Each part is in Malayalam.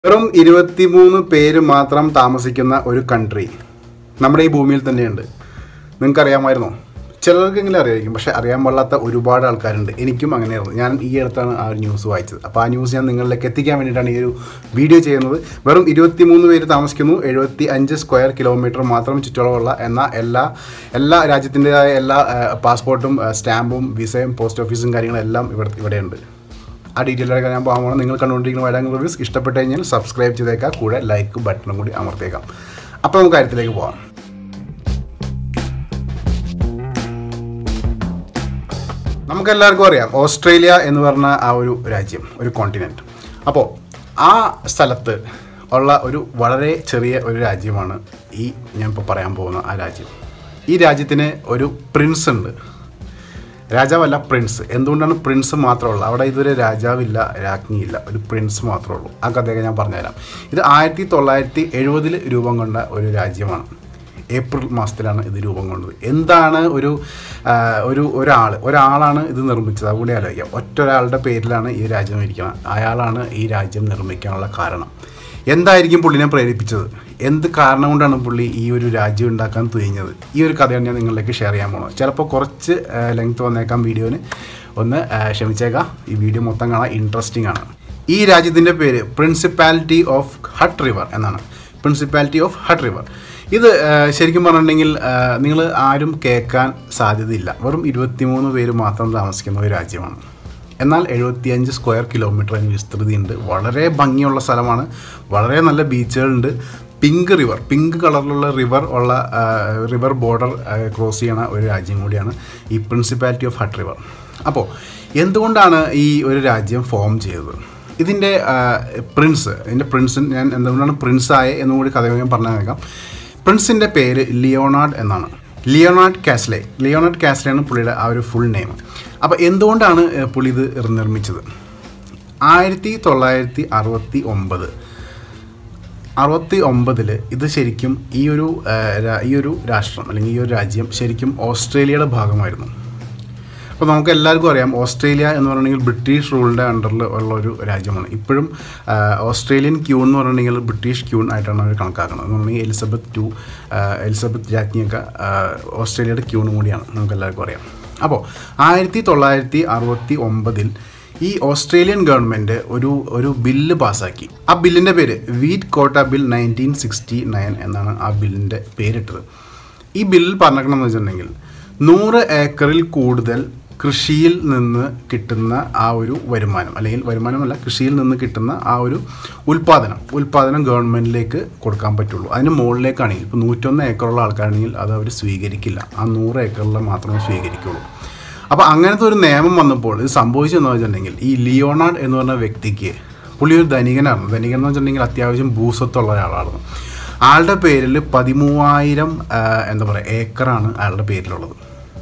വെറും ഇരുപത്തിമൂന്ന് പേര് മാത്രം താമസിക്കുന്ന ഒരു കൺട്രി നമ്മുടെ ഈ ഭൂമിയിൽ തന്നെയുണ്ട് നിങ്ങൾക്കറിയാമായിരുന്നോ ചിലർക്കെങ്കിലും അറിയായിരിക്കും പക്ഷേ അറിയാൻ പാടില്ലാത്ത ഒരുപാട് ആൾക്കാരുണ്ട് എനിക്കും അങ്ങനെയായിരുന്നു ഞാൻ ഈ അടുത്താണ് ആ ഒരു ന്യൂസ് വായിച്ചത് അപ്പോൾ ആ ന്യൂസ് ഞാൻ നിങ്ങളിലേക്ക് എത്തിക്കാൻ വേണ്ടിയിട്ടാണ് ഈ ഒരു വീഡിയോ ചെയ്യുന്നത് വെറും ഇരുപത്തിമൂന്ന് പേര് താമസിക്കുന്നു എഴുപത്തി അഞ്ച് സ്ക്വയർ കിലോമീറ്റർ മാത്രം ചുറ്റളവുള്ള എന്ന എല്ലാ എല്ലാ രാജ്യത്തിൻ്റെതായ എല്ലാ പാസ്പോർട്ടും സ്റ്റാമ്പും വിസയും പോസ്റ്റ് ഓഫീസും കാര്യങ്ങളും എല്ലാം ഇവിടെ ഇവിടെയുണ്ട് ആ ഡീറ്റെയിലൊക്കെ ഞാൻ പോകാൻ പോകണം നിങ്ങൾ കണ്ടുകൊണ്ടിരിക്കുന്ന വൈഡാങ് റിവ്യൂസ് ഇഷ്ടപ്പെട്ട് കഴിഞ്ഞാൽ സബ്സ്ക്രൈബ് ചെയ്തേക്കാം കൂടെ ലൈക്ക് ബട്ടണും കൂടി അമർത്തേക്കാം അപ്പോൾ നമുക്ക് കാര്യത്തിലേക്ക് പോകാം നമുക്കെല്ലാവർക്കും അറിയാം ഓസ്ട്രേലിയ എന്ന് പറഞ്ഞ ആ ഒരു രാജ്യം ഒരു കോണ്ടിനെൻറ്റ് അപ്പോൾ ആ സ്ഥലത്ത് ഉള്ള ഒരു വളരെ ചെറിയ ഒരു രാജ്യമാണ് ഈ ഞാൻ ഇപ്പോൾ പറയാൻ പോകുന്ന ആ രാജ്യം ഈ രാജ്യത്തിന് ഒരു പ്രിൻസ് ഉണ്ട് രാജാവല്ല പ്രിൻസ് എന്തുകൊണ്ടാണ് പ്രിൻസ് മാത്രമുള്ളത് അവിടെ ഇതുവരെ രാജാവില്ല രാജ്ഞിയില്ല ഒരു പ്രിൻസ് മാത്രമേ ഉള്ളൂ ആ കഥയൊക്കെ ഞാൻ പറഞ്ഞുതരാം ഇത് ആയിരത്തി തൊള്ളായിരത്തി എഴുപതിൽ രൂപം കൊണ്ട ഒരു രാജ്യമാണ് ഏപ്രിൽ മാസത്തിലാണ് ഇത് രൂപം കൊണ്ടത് എന്താണ് ഒരു ആ, ഒരു ഒരാൾ ഒരാളാണ് ഇത് നിർമ്മിച്ചത് അതുകൂടി ആലോചിക്കാം ഒറ്റ ഒരാളുടെ പേരിലാണ് ഈ രാജ്യം ഇരിക്കുന്നത് അയാളാണ് ഈ രാജ്യം നിർമ്മിക്കാനുള്ള കാരണം എന്തായിരിക്കും പുള്ളിനെ പ്രേരിപ്പിച്ചത് എന്ത് കാരണം കൊണ്ടാണ് പുള്ളി ഈ ഒരു രാജ്യം ഉണ്ടാക്കാൻ തുനിഞ്ഞത് ഈ ഒരു കഥയാണ് ഞാൻ നിങ്ങളിലേക്ക് ഷെയർ ചെയ്യാൻ പോകുന്നത് ചിലപ്പോൾ കുറച്ച് ലെങ്ത് വന്നേക്കാം വീഡിയോന് ഒന്ന് ആ, ക്ഷമിച്ചേക്കാം ഈ വീഡിയോ മൊത്തം കാണാൻ ഇൻട്രസ്റ്റിംഗ് ആണ് ഈ രാജ്യത്തിൻ്റെ പേര് പ്രിൻസിപ്പാലിറ്റി ഓഫ് ഹട്ട് റിവർ എന്നാണ് പ്രിൻസിപ്പാലിറ്റി ഓഫ് ഹട്ട് റിവർ ഇത് ആ, ശരിക്കും പറഞ്ഞിട്ടുണ്ടെങ്കിൽ നിങ്ങൾ ആരും കേൾക്കാൻ സാധ്യതയില്ല വെറും ഇരുപത്തിമൂന്ന് പേര് മാത്രം താമസിക്കുന്ന ഒരു രാജ്യമാണ് എന്നാൽ എഴുപത്തിയഞ്ച് സ്ക്വയർ കിലോമീറ്റർ അതിന് വിസ്തൃതിയുണ്ട് വളരെ ഭംഗിയുള്ള സ്ഥലമാണ് വളരെ നല്ല ബീച്ചുകളുണ്ട് പിങ്ക് റിവർ പിങ്ക് കളറിലുള്ള റിവർ ഉള്ള ആ, റിവർ ബോർഡർ ആ, ക്രോസ് ചെയ്യണ ഒരു രാജ്യം കൂടിയാണ് ഈ പ്രിൻസിപ്പാലിറ്റി ഓഫ് ഹട്ട് റിവർ അപ്പോൾ എന്തുകൊണ്ടാണ് ഈ ഒരു രാജ്യം ഫോം ചെയ്തത് ഇതിൻ്റെ ആ, പ്രിൻസ് ഇതിൻ്റെ പ്രിൻസ് ഞാൻ എന്തുകൊണ്ടാണ് പ്രിൻസ് ആയ എന്നും കൂടി കഥ ഞാൻ പറഞ്ഞേക്കാം പ്രിൻസിൻ്റെ പേര് ലിയോണാർഡ് എന്നാണ് ലിയോണാർഡ് കാസ്ലെ ലിയോണാർഡ് കാസ്ലെയാണ് പുള്ളിയുടെ ആ ഒരു ഫുൾ നെയിം അപ്പോൾ എന്തുകൊണ്ടാണ് ഏഹ്, പുള്ളി ഇത് നിർമ്മിച്ചത് ആയിരത്തി തൊള്ളായിരത്തി അറുപത്തി ഒമ്പത് അറുപത്തി ഒമ്പതിൽ ഇത് ശരിക്കും ഈ ഒരു ഏഹ്, രാ- ഈ ഒരു രാഷ്ട്രം അല്ലെങ്കിൽ ഈ ഒരു രാജ്യം ശരിക്കും ഓസ്ട്രേലിയയുടെ ഭാഗമായിരുന്നു അപ്പോൾ നമുക്ക് എല്ലാവർക്കും അറിയാം ഓസ്ട്രേലിയ എന്ന് പറഞ്ഞിട്ടുണ്ടെങ്കിൽ ബ്രിട്ടീഷ് റൂളിൻ്റെ അണ്ടറിൽ ഉള്ള ഒരു രാജ്യമാണ് ഇപ്പോഴും ആ, ഓസ്ട്രേലിയൻ ക്യൂൺ എന്ന് പറഞ്ഞിട്ടുണ്ടെങ്കിൽ ബ്രിട്ടീഷ് ക്യൂൺ ആയിട്ടാണ് അവർ കണക്കാക്കുന്നത് എന്ന് പറഞ്ഞാൽ എലിസബത്ത് ടു എലിസബത്ത് രാജ്ഞിയൊക്കെ ആ, ഓസ്ട്രേലിയയുടെ ക്യൂണും കൂടിയാണ് നമുക്ക് എല്ലാവർക്കും അറിയാം അപ്പോൾ ആയിരത്തി തൊള്ളായിരത്തി അറുപത്തി ഒമ്പതിൽ ഈ ഓസ്ട്രേലിയൻ ഗവൺമെൻറ് ഒരു ഒരു ബില്ല് പാസ്സാക്കി ആ ബില്ലിൻ്റെ പേര് വീറ്റ് കോട്ട ബിൽ നയൻറ്റീൻ സിക്സ്റ്റി നയൻ എന്നാണ് ആ ബില്ലിൻ്റെ പേരിട്ടത് ഈ ബില്ലിൽ പറഞ്ഞേക്കണമെന്ന് വെച്ചിട്ടുണ്ടെങ്കിൽ നൂറ് ഏക്കറിൽ കൂടുതൽ കൃഷിയിൽ നിന്ന് കിട്ടുന്ന ആ ഒരു വരുമാനം അല്ലെങ്കിൽ വരുമാനമല്ല കൃഷിയിൽ നിന്ന് കിട്ടുന്ന ആ ഒരു ഉൽപ്പാദനം ഉൽപ്പാദനം ഗവൺമെൻറ്റിലേക്ക് കൊടുക്കാൻ പറ്റുള്ളൂ അതിന് മുകളിലേക്കാണെങ്കിൽ ഇപ്പോൾ നൂറ്റൊന്ന് ഏക്കറുള്ള ആൾക്കാരാണെങ്കിൽ അത് അവർ സ്വീകരിക്കില്ല ആ നൂറ് ഏക്കറിൽ മാത്രമേ സ്വീകരിക്കുള്ളൂ അപ്പോൾ അങ്ങനത്തെ ഒരു നിയമം വന്നപ്പോൾ ഇത് സംഭവിച്ചതെന്ന് വെച്ചിട്ടുണ്ടെങ്കിൽ ഈ ലിയോണാർഡ് എന്ന് പറഞ്ഞ വ്യക്തിക്ക് പുള്ളി ഒരു ധനികനായിരുന്നു ധനികൻ എന്ന് വെച്ചിട്ടുണ്ടെങ്കിൽ അത്യാവശ്യം ഭൂസ്വത്തുള്ള ഒരാളായിരുന്നു ആളുടെ പേരിൽ പതിമൂവായിരം ആ, എന്താ പറയുക ഏക്കറാണ് അയാളുടെ പേരിലുള്ളത്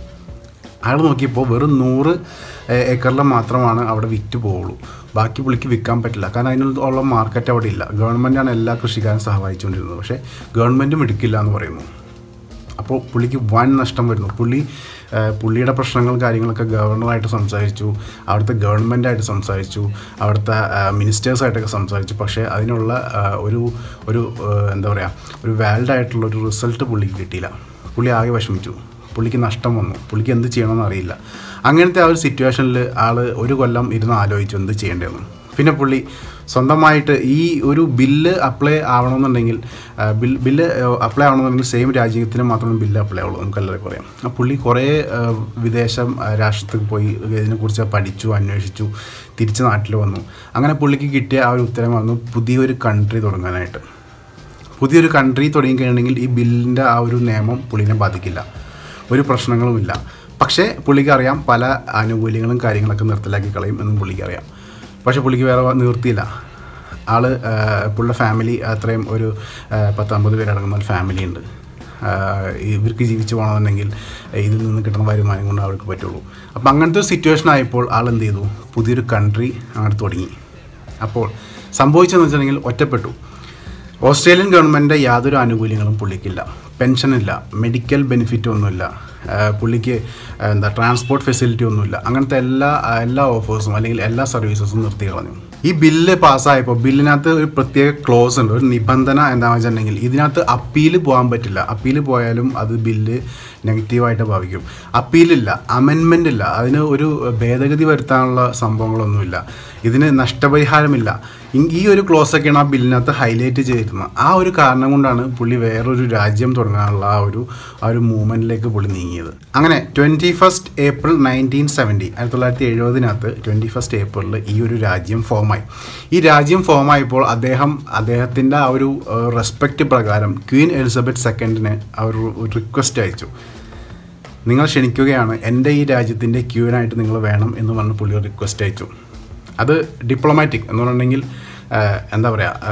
അയാൾ നോക്കിയപ്പോൾ വെറും നൂറ് ഏ- ഏക്കറിൽ മാത്രമാണ് അവിടെ വിറ്റ് പോവുള്ളൂ ബാക്കി പുള്ളിക്ക് വിൽക്കാൻ പറ്റില്ല കാരണം അതിനുള്ള മാർക്കറ്റ് അവിടെ ഇല്ല ഗവൺമെൻറ്റാണ് എല്ലാ കൃഷിക്കാരും സഹായിച്ചുകൊണ്ടിരുന്നത് പക്ഷേ ഗവൺമെൻറ്റും എടുക്കില്ല എന്ന് പറയുന്നു അപ്പോൾ പുള്ളിക്ക് വൻ നഷ്ടം വരുന്നു പുള്ളി ആ, പുള്ളിയുടെ പ്രശ്നങ്ങളും കാര്യങ്ങളൊക്കെ ഗവർണറായിട്ട് സംസാരിച്ചു അവിടുത്തെ ഗവൺമെൻറ്റായിട്ട് സംസാരിച്ചു അവിടുത്തെ മിനിസ്റ്റേഴ്സായിട്ടൊക്കെ സംസാരിച്ചു പക്ഷേ അതിനുള്ള ആ, ഒരു ഒരു ആ, എന്താ പറയുക ഒരു വാലിഡ് ആയിട്ടുള്ള ഒരു റിസൾട്ട് പുള്ളിക്ക് കിട്ടിയില്ല പുള്ളി ആകെ വിഷമിച്ചു പുള്ളിക്ക് നഷ്ടം വന്നു പുള്ളിക്ക് എന്ത് ചെയ്യണമെന്ന് അറിയില്ല അങ്ങനത്തെ ആ ഒരു സിറ്റുവേഷനിൽ ആൾ ഒരു കൊല്ലം ഇരുന്ന് ആലോചിച്ചു എന്ത് ചെയ്യേണ്ടതെന്ന് പിന്നെ പുള്ളി സ്വന്തമായിട്ട് ഈ ഒരു ബില്ല് അപ്ലൈ ആവണമെന്നുണ്ടെങ്കിൽ ആ, ബിൽ ബില്ല് അപ്ലൈ ആവണമെന്നുണ്ടെങ്കിൽ സെയിം രാജ്യത്തിന് മാത്രമേ ബില്ല് അപ്ലൈ ആവുള്ളൂ നമുക്ക് എല്ലാവർക്കും അറിയാം ആ പുള്ളി കുറേ ആ, വിദേശം ആ, രാഷ്ട്രത്തിൽ പോയി ഇതിനെക്കുറിച്ച് പഠിച്ചു അന്വേഷിച്ചു തിരിച്ച് നാട്ടിൽ വന്നു അങ്ങനെ പുള്ളിക്ക് കിട്ടിയ ആ ഒരു ഉത്തരം വന്നു പുതിയൊരു കൺട്രി തുടങ്ങാനായിട്ട് പുതിയൊരു കൺട്രി തുടങ്ങിക്കഴിഞ്ഞിട്ടുണ്ടെങ്കിൽ ഈ ബില്ലിൻ്റെ ആ ഒരു നിയമം പുള്ളിനെ ബാധിക്കില്ല ഒരു പ്രശ്നങ്ങളുമില്ല പക്ഷേ പുള്ളിക്ക് അറിയാം പല ആനുകൂല്യങ്ങളും കാര്യങ്ങളൊക്കെ നിർത്തലാക്കി കളയും എന്നും പുള്ളിക്ക് അറിയാം പക്ഷേ പുള്ളിക്ക് വേറെ നിവൃത്തിയില്ല ആള് ആ, പുള്ളിയുടെ ഫാമിലി അത്രയും ഒരു ആ, പത്തമ്പത് പേരടങ്ങുന്ന ഒരു ഫാമിലി ഉണ്ട് ആ, ഇവർക്ക് ജീവിച്ചു പോകണമെന്നുണ്ടെങ്കിൽ ഇതിൽ നിന്ന് കിട്ടുന്ന വരുമാനം കൊണ്ട് അവർക്ക് പറ്റുള്ളൂ അപ്പോൾ അങ്ങനത്തെ ഒരു സിറ്റുവേഷൻ ആയപ്പോൾ ആൾ എന്ത് ചെയ്തു പുതിയൊരു കൺട്രി അങ്ങോട്ട് തുടങ്ങി അപ്പോൾ സംഭവിച്ചതെന്ന് വെച്ചിട്ടുണ്ടെങ്കിൽ ഒറ്റപ്പെട്ടു ഓസ്ട്രേലിയൻ ഗവൺമെൻറ് യാതൊരു ആനുകൂല്യങ്ങളും പുള്ളിക്കില്ല പെൻഷനില്ല മെഡിക്കൽ ബെനിഫിറ്റ് ഒന്നുമില്ല ആ, പുള്ളിക്ക് എന്താ ട്രാൻസ്പോർട്ട് ഫെസിലിറ്റി ഒന്നുമില്ല അങ്ങനത്തെ എല്ലാ എല്ലാ ഓഫേഴ്സും അല്ലെങ്കിൽ എല്ലാ സർവീസസും നിർത്തി കളഞ്ഞു ഈ ബില്ല് പാസ്സായപ്പോൾ ബില്ലിനകത്ത് ഒരു പ്രത്യേക ക്ലോസ് ഉണ്ട് ഒരു നിബന്ധന എന്താണെന്ന് വെച്ചിട്ടുണ്ടെങ്കിൽ ഇതിനകത്ത് അപ്പീൽ പോകാൻ പറ്റില്ല അപ്പീൽ പോയാലും അത് ബില്ല് നെഗറ്റീവായിട്ട് ഭാവിക്കും അപ്പീലില്ല അമെൻമെൻ്റ് ഇല്ല അതിന് ഒരു ഭേദഗതി വരുത്താനുള്ള സംഭവങ്ങളൊന്നുമില്ല ഇതിന് നഷ്ടപരിഹാരമില്ല ഇ- ഈ ഒരു ക്ലോസ് ഒക്കെയാണ് ആ ബില്ലിനകത്ത് ഹൈലൈറ്റ് ചെയ്തിരുന്നത് ആ ഒരു കാരണം കൊണ്ടാണ് പുള്ളി വേറൊരു രാജ്യം തുടങ്ങാനുള്ള ആ ഒരു ആ ഒരു മൂവ്മെൻറ്റിലേക്ക് പുള്ളി നീങ്ങിയത് അങ്ങനെ twenty first April nineteen seventy ആയിരത്തി തൊള്ളായിരത്തി എഴുപതിനകത്ത് ട്വൻറ്റി ഫസ്റ്റ് ഏപ്രിലിൽ ഈ ഒരു രാജ്യം ഫോമായി ഈ രാജ്യം ഫോമായപ്പോൾ അദ്ദേഹം അദ്ദേഹത്തിൻ്റെ ആ ഒരു റെസ്പെക്റ്റ് പ്രകാരം ക്വീൻ എലിസബത്ത് സെക്കൻഡിന് ആ ഒരു റിക്വസ്റ്റ് അയച്ചു നിങ്ങൾ ക്ഷണിക്കുകയാണ് എൻ്റെ ഈ രാജ്യത്തിൻ്റെ ക്യൂനായിട്ട് നിങ്ങൾ വേണം എന്ന് പറഞ്ഞ് പുള്ളി റിക്വസ്റ്റ് അയച്ചു അത് ഡിപ്ലോമാറ്റിക് എന്ന് പറഞ്ഞിട്ടുണ്ടെങ്കിൽ ആഹ്, എന്താ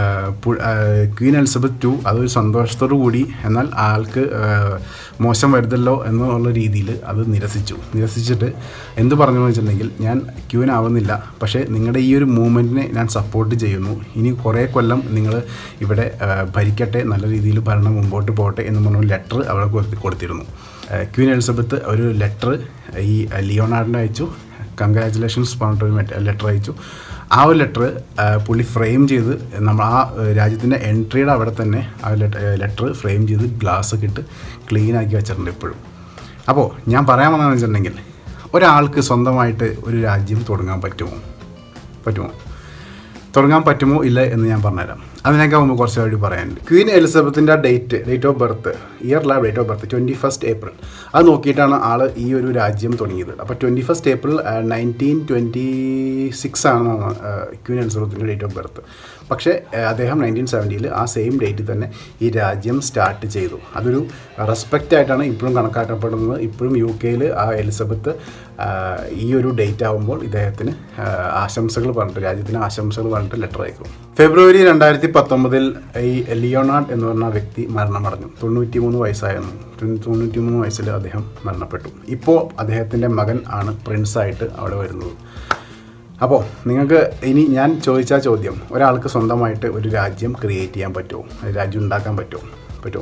പറയുക ക്വീൻ എലിസബത്ത് ടു അതൊരു സന്തോഷത്തോടു കൂടി എന്നാൽ ആൾക്ക് ആഹ്, മോശം വരുതല്ലോ എന്നുള്ള രീതിയിൽ അത് നിരസിച്ചു നിരസിച്ചിട്ട് എന്ത് പറഞ്ഞു എന്ന് വെച്ചിട്ടുണ്ടെങ്കിൽ ഞാൻ ക്യൂൻ ആവുന്നില്ല പക്ഷേ നിങ്ങളുടെ ഈ ഒരു മൂവ്മെൻറ്റിനെ ഞാൻ സപ്പോർട്ട് ചെയ്യുന്നു ഇനി കുറേ കൊല്ലം നിങ്ങൾ ഇവിടെ ആഹ്, ഭരിക്കട്ടെ നല്ല രീതിയിൽ ഭരണം മുമ്പോട്ട് പോകട്ടെ എന്ന് പറഞ്ഞ ലെറ്റർ അവിടെ കൊടുത്തി- കൊടുത്തിരുന്നു ആഹ്, ക്വീൻ എലിസബത്ത് ഒരു ലെറ്റർ ഈ ലെയോണാർഡിന് അയച്ചു കൺഗ്രാറ്റുലേഷൻസ് പറഞ്ഞിട്ടൊരു ലെറ്റർ അയച്ചു ആ ഒരു ലെറ്റർ പുള്ളി ഫ്രെയിം ചെയ്ത് നമ്മൾ ആ ഏഹ്, രാജ്യത്തിൻ്റെ എൻട്രിയുടെ അവിടെ തന്നെ ആ ലെറ്റർ ഫ്രെയിം ചെയ്ത് ഗ്ലാസ് ഒക്കെ ഇട്ട് ക്ലീൻ ആക്കി വെച്ചിട്ടുണ്ട് ഇപ്പോഴും അപ്പോൾ ഞാൻ പറയാൻ വന്നതെന്ന് വെച്ചിട്ടുണ്ടെങ്കിൽ ഒരാൾക്ക് സ്വന്തമായിട്ട് ഒരു രാജ്യം തുടങ്ങാൻ പറ്റുമോ പറ്റുമോ തുടങ്ങാൻ പറ്റുമോ ഇല്ല എന്ന് ഞാൻ പറഞ്ഞുതരാം അതിനൊക്കെ മുമ്പ് കുറച്ച് കൂടി പറയാനുണ്ട് ക്വീൻ എലിസബത്തിൻ്റെ ഡേറ്റ് ഡേറ്റ് ഓഫ് ബർത്ത് ഇയറിലെ date of birth twenty first April അത് നോക്കിയിട്ടാണ് ആൾ ഈ ഒരു രാജ്യം തുടങ്ങിയത് അപ്പോൾ twenty first April nineteen twenty six ആണ് ക്വീൻ എലിസബത്തിൻ്റെ ഡേറ്റ് ഓഫ് ബർത്ത് പക്ഷേ ആ, അദ്ദേഹം നയൻറ്റീൻ സെവൻറ്റിയിൽ ആ സെയിം ഡേറ്റിൽ തന്നെ ഈ രാജ്യം സ്റ്റാർട്ട് ചെയ്തു അതൊരു റെസ്പെക്റ്റ് ആയിട്ടാണ് ഇപ്പോഴും കണക്കാക്കപ്പെടുന്നത് ഇപ്പോഴും യു കെയിൽ ആ എലിസബത്ത് ആ, ഈ ഒരു ഡേറ്റ് ആകുമ്പോൾ ഇദ്ദേഹത്തിന് ആ, ആശംസകൾ പറഞ്ഞിട്ട് രാജ്യത്തിന് ആശംസകൾ പറഞ്ഞിട്ട് ലെറ്റർ അയക്കും ഫെബ്രുവരി രണ്ടായിരത്തി പത്തൊമ്പതിൽ ഈ ലിയോണാർഡ് എന്ന് പറഞ്ഞ വ്യക്തി മരണമടഞ്ഞു തൊണ്ണൂറ്റി മൂന്ന് വയസ്സായിരുന്നു തൊണ്ണൂറ്റി മൂന്ന് വയസ്സിൽ അദ്ദേഹം മരണപ്പെട്ടു ഇപ്പോൾ അദ്ദേഹത്തിൻ്റെ മകൻ ആണ് പ്രിൻസായിട്ട് അവിടെ വരുന്നത് അപ്പോൾ നിങ്ങൾക്ക് ഇനി ഞാൻ ചോദിച്ച ചോദ്യം ഒരാൾക്ക് സ്വന്തമായിട്ട് ഒരു രാജ്യം ക്രിയേറ്റ് ചെയ്യാൻ പറ്റുമോ ഒരു രാജ്യം ഉണ്ടാക്കാൻ പറ്റുമോ പറ്റുമോ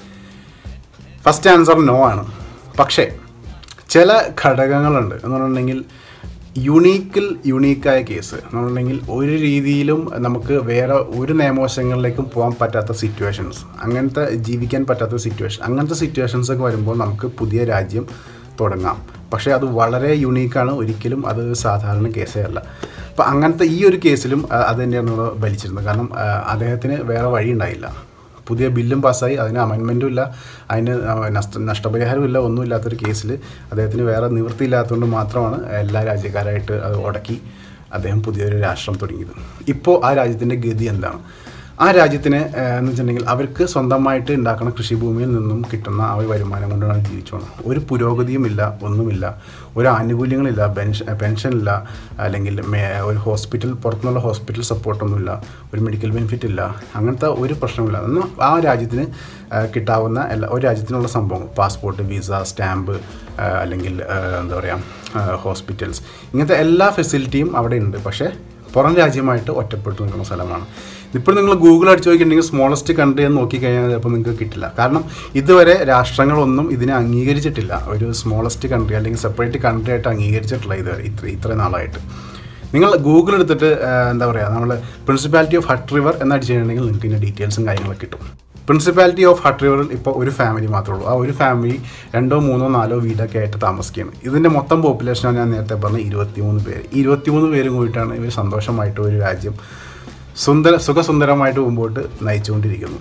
ഫസ്റ്റ് ആൻസർ നോ ആണ് പക്ഷേ ചില ഘടകങ്ങളുണ്ട് എന്ന് പറഞ്ഞിട്ടുണ്ടെങ്കിൽ യുണീക്കിൽ യുണീക്കായ കേസ് എന്ന് പറഞ്ഞിട്ടുണ്ടെങ്കിൽ ഒരു രീതിയിലും നമുക്ക് വേറെ ഒരു നിയമവശങ്ങളിലേക്കും പോകാൻ പറ്റാത്ത സിറ്റുവേഷൻസ് അങ്ങനത്തെ ജീവിക്കാൻ പറ്റാത്ത സിറ്റുവേഷൻ അങ്ങനത്തെ സിറ്റുവേഷൻസ് ഒക്കെ വരുമ്പോൾ നമുക്ക് പുതിയ രാജ്യം തുടങ്ങാം പക്ഷേ അത് വളരെ യുണീക്കാണ് ഒരിക്കലും അത് സാധാരണ കേസേ അല്ല അപ്പോൾ അങ്ങനത്തെ ഈ ഒരു കേസിലും ആ, അത് തന്നെയാണ് നമ്മൾ ഭരിച്ചിരുന്നത് കാരണം ആ, അദ്ദേഹത്തിന് വേറെ വഴി ഉണ്ടായില്ല പുതിയ ബില്ലും പാസ്സായി അതിന് അമെൻമെൻറ്റും ഇല്ല അതിന് നഷ്ട നഷ്ടപരിഹാരവും ഇല്ല ഒന്നുമില്ലാത്തൊരു കേസിൽ അദ്ദേഹത്തിന് വേറെ നിവൃത്തിയില്ലാത്തതുകൊണ്ട് മാത്രമാണ് എല്ലാ രാജ്യക്കാരായിട്ട് അത് ഉടക്കി അദ്ദേഹം പുതിയൊരു രാഷ്ട്രം തുടങ്ങിയത് ഇപ്പോൾ ആ രാജ്യത്തിൻ്റെ ഗതി എന്താണ് ആ രാജ്യത്തിന് ഏഹ്, എന്ന് വെച്ചിട്ടുണ്ടെങ്കിൽ അവർക്ക് സ്വന്തമായിട്ട് ഉണ്ടാക്കുന്ന കൃഷിഭൂമിയിൽ നിന്നും കിട്ടുന്ന ആ ഒരു വരുമാനം കൊണ്ടാണ് ജീവിച്ചോണം ഒരു പുരോഗതിയുമില്ല ഒന്നുമില്ല ഒരു ആനുകൂല്യങ്ങളില്ല പെൻഷൻ പെൻഷനില്ല അല്ലെങ്കിൽ മേ- ഒരു ഹോസ്പിറ്റൽ പുറത്തുനിന്നുള്ള ഹോസ്പിറ്റൽ സപ്പോർട്ടൊന്നുമില്ല ഒരു മെഡിക്കൽ ബെനിഫിറ്റ് ഇല്ല അങ്ങനത്തെ ഒരു പ്രശ്നമില്ല എന്നാൽ ആ രാജ്യത്തിന് ഏഹ്, കിട്ടാവുന്ന എല്ലാ ഒരു രാജ്യത്തിനുള്ള സംഭവം പാസ്പോർട്ട് വിസ സ്റ്റാമ്പ് ഏഹ്, അല്ലെങ്കിൽ ഏഹ്, എന്താ പറയുക ഹോസ്പിറ്റൽസ് ഇങ്ങനത്തെ എല്ലാ ഫെസിലിറ്റിയും അവിടെ ഉണ്ട് പക്ഷേ പുറം രാജ്യമായിട്ട് ഒറ്റപ്പെട്ടു നിൽക്കുന്ന സ്ഥലമാണ് ഇപ്പോൾ നിങ്ങൾ ഗൂഗിൾ അടിച്ച് നോക്കിയിട്ടുണ്ടെങ്കിൽ സ്മോളസ്റ്റ് കൺട്രി എന്ന് നോക്കിക്കഴിഞ്ഞാൽ ചിലപ്പോൾ നിങ്ങൾക്ക് കിട്ടില്ല കാരണം ഇതുവരെ രാഷ്ട്രങ്ങളൊന്നും ഇതിനെ അംഗീകരിച്ചിട്ടില്ല ഒരു സ്മോളസ്റ്റ് കൺട്രി അല്ലെങ്കിൽ സെപ്പറേറ്റ് കൺട്രി ആയിട്ട് അംഗീകരിച്ചിട്ടില്ല ഇതുവരെ ഇത്ര ഇത്ര നാളായിട്ട് നിങ്ങൾ ഗൂഗിൾ എടുത്തിട്ട് ആ, എന്താ പറയുക നമ്മൾ പ്രിൻസിപ്പാലിറ്റി ഓഫ് ഹട്ട് റിവർ എന്ന് അടിച്ച് കഴിഞ്ഞിട്ടുണ്ടെങ്കിൽ നിങ്ങൾക്ക് ഇതിൻ്റെ ഡീറ്റെയിൽസും കാര്യങ്ങളൊക്കെ കിട്ടും പ്രിൻസിപ്പാലിറ്റി ഓഫ് ഹട്ട് റിവറിൽ ഇപ്പോൾ ഒരു ഫാമിലി മാത്രമേ ഉള്ളൂ ആ ഒരു ഫാമിലി രണ്ടോ മൂന്നോ നാലോ വീടൊക്കെ ആയിട്ട് താമസിക്കുകയാണ് ഇതിൻ്റെ മൊത്തം പോപ്പുലേഷനാണ് ഞാൻ നേരത്തെ പറഞ്ഞ ഇരുപത്തിമൂന്ന് പേര് ഈ ഇരുപത്തിമൂന്ന് പേരും കൂടിയിട്ടാണ് ഇവർ സന്തോഷമായിട്ട് ഒരു രാജ്യം സുന്ദര സുഖസുന്ദരമായിട്ട് മുമ്പോട്ട് നയിച്ചുകൊണ്ടിരിക്കുന്നു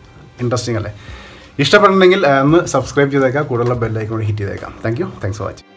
ഇൻട്രസ്റ്റിംഗ് അല്ലേ ഇഷ്ടപ്പെട്ടിട്ടുണ്ടെങ്കിൽ ആ, ഒന്ന് സബ്സ്ക്രൈബ് ചെയ്തേക്കാം കൂടുതലുള്ള ബെല്ലൈക്കോട് ഹിറ്റ് ചെയ്തേക്കാം thank you thanks for watching